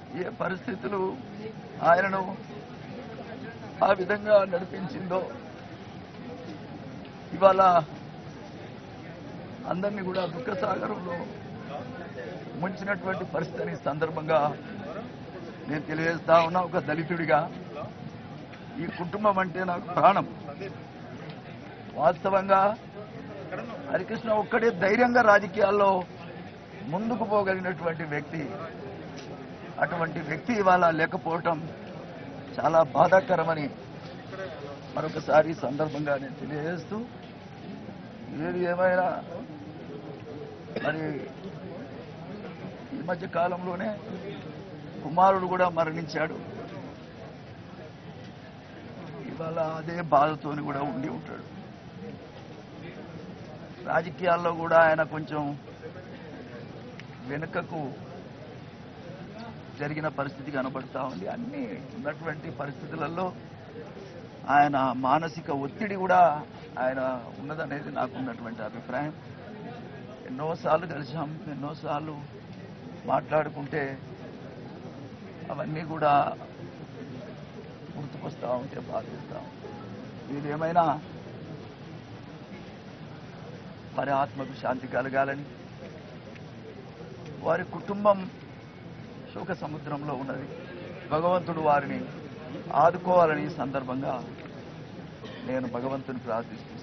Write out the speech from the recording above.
ఏ పరిస్థితులు ఆయనను ఆ విధంగా నడిపించిందో ఇవాళ అందరినీ కూడా దుఃఖ సాగరంలో ముంచినటువంటి పరిస్థితిని ఈ సందర్భంగా నేను తెలియజేస్తా ఉన్నా ఒక దళితుడిగా ఈ కుటుంబం అంటే నాకు ప్రాణం వాస్తవంగా హరికృష్ణ ఒక్కడే ధైర్యంగా రాజకీయాల్లో ముందుకు పోగలిగినటువంటి వ్యక్తి అటువంటి వ్యక్తి ఇవాళ లేకపోవటం చాలా బాధాకరమని మరొకసారి ఈ సందర్భంగా నేను తెలియజేస్తూ ఏది ఏమైనా మరి ఈ మధ్య కాలంలోనే కుమారుడు కూడా మరణించాడు ఇవాళ అదే బాధతోని కూడా ఉండి ఉంటాడు రాజకీయాల్లో కూడా ఆయన కొంచెం వెనుకకు జరిగిన పరిస్థితి కనబడతా ఉంది అన్ని ఉన్నటువంటి పరిస్థితులలో ఆయన మానసిక ఒత్తిడి కూడా ఆయన ఉన్నదనేది నాకు ఉన్నటువంటి అభిప్రాయం ఎన్నోసార్లు కలిసాం ఎన్నోసార్లు మాట్లాడుకుంటే అవన్నీ కూడా గుర్తుకొస్తా ఉంటే బాధిస్తాం ఏదేమైనా వారి ఆత్మకు శాంతి కలగాలని వారి కుటుంబం శోక సముద్రంలో ఉన్నది భగవంతుడు వారిని ఆదుకోవాలని ఈ సందర్భంగా నేను భగవంతుని ప్రార్థిస్తున్నాను